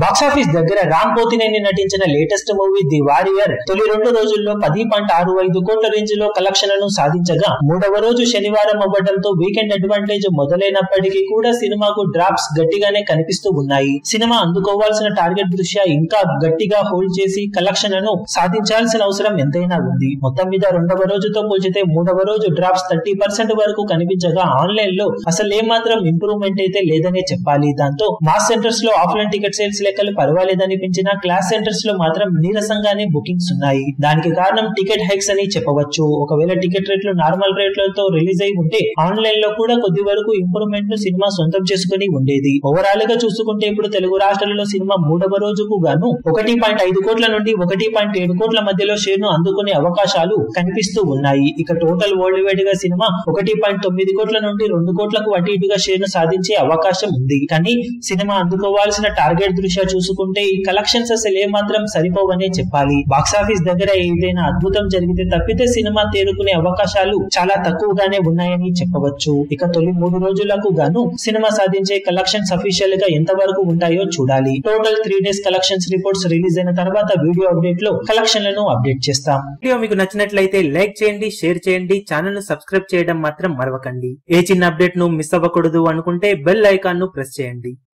box office దగ్గర రామ్ పోతినేని నటించిన latest movie the warrior తొలి రెండు రోజుల్లో పది పాయింట్ ఆరు ఐదు కోట్ల రేంజ్ లో కలెక్షన్లను సాధించగా మూడవ రోజు శనివారం అవ్వడంతో వీకెండ్ అడ్వాంటేజ్ మొదలైనప్పటికీ కూడా సినిమాకు డ్రాప్స్ గట్టిగానే కనిపిస్తూ ఉన్నాయి సినిమా అందుకోవాల్సిన టార్గెట్ దృష్ట్యా ఇంకా గట్టిగా హోల్డ్ చేసి కలెక్షన్లను సాధించాల్సిన అవసరం ఎంతైనా ఉంది మొత్తం మీద రెండవ రోజుతో పోల్చితే మూడవ రోజు డ్రాప్స్ థర్టీ పర్సెంట్ వరకు కనిపించగా ఆన్లైన్ లో అసలు ఏమాత్రం ఇంప్రూవ్మెంట్ అయితే లేదనే చెప్పాలి దాంతో మాస్ సెంటర్స్ లో ఆఫ్లైన్ టికెట్ సేల్స్ లెక్కలు పర్వాలేదనిపించినా క్లాస్ సెంటర్స్ లో మాత్రం నీరసంగానే బుకింగ్స్ ఉన్నాయి దానికి కారణం టికెట్ హైక్స్ అని చెప్పవచ్చు ఒకవేళ టికెట్ రేట్లు నార్మల్ రేట్లతో రిలీజ్ అయి ఉంటే ఆన్లైన్ లో కూడా కొద్ది వరకు ఇంప్రూవ్మెంట్ ను సినిమా సొంతం చేసుకుని ఉండేది ఓవరాల్ గా చూసుకుంటే ఇప్పుడు తెలుగు రాష్ట్రాలలో సినిమా మూడవ రోజుకు గాను ఒకటి పాయింట్ ఐదు కోట్ల నుండి ఒకటి పాయింట్ ఏడు కోట్ల మధ్యలో షేర్ ను అందుకునే అవకాశాలు కనిపిస్తూ ఉన్నాయి ఇక టోటల్ వరల్డ్ వైడ్ గా సినిమా ఒకటి పాయింట్ తొమ్మిది కోట్ల నుండి రెండు కోట్లకు అటు ఇటుగా షేర్ ను సాధించే అవకాశం ఉంది కానీ సినిమా అందుకోవాల్సిన టార్గెట్ దృష్ట్యా చూసుకుంటే ఈ కలెక్షన్స్ అసలు ఏమాత్రం సరిపోవనే చెప్పాలి బాక్సాఫీస్ దగ్గర ఏదైనా అద్భుతం జరిగితే తప్పితే సినిమా తేరుకునే అవకాశాలు చాలా తక్కువగానే ఉన్నాయని చెప్పవచ్చు ఇక తొలి మూడు రోజులకు గాను సినిమా సాధించే కలెక్షన్స్ అఫీషియల్ గా ఎంత వరకు ఉంటాయో చూడాలి total three days collections reports release అయిన తర్వాత వీడియో అప్డేట్ లో కలెక్షన్లను అప్డేట్ చేస్తాం వీడియో మీకు నచ్చినట్లయితే లైక్ చేయండి షేర్ చేయండి ఛానల్ ను సబ్స్క్రైబ్ చేయడం మాత్రం మరవకండి ఏ చిన్న అప్డేట్ ను మిస్ అవ్వకూడదు అనుకుంటే బెల్ ఐకాన్ ను ప్రెస్ చేయండి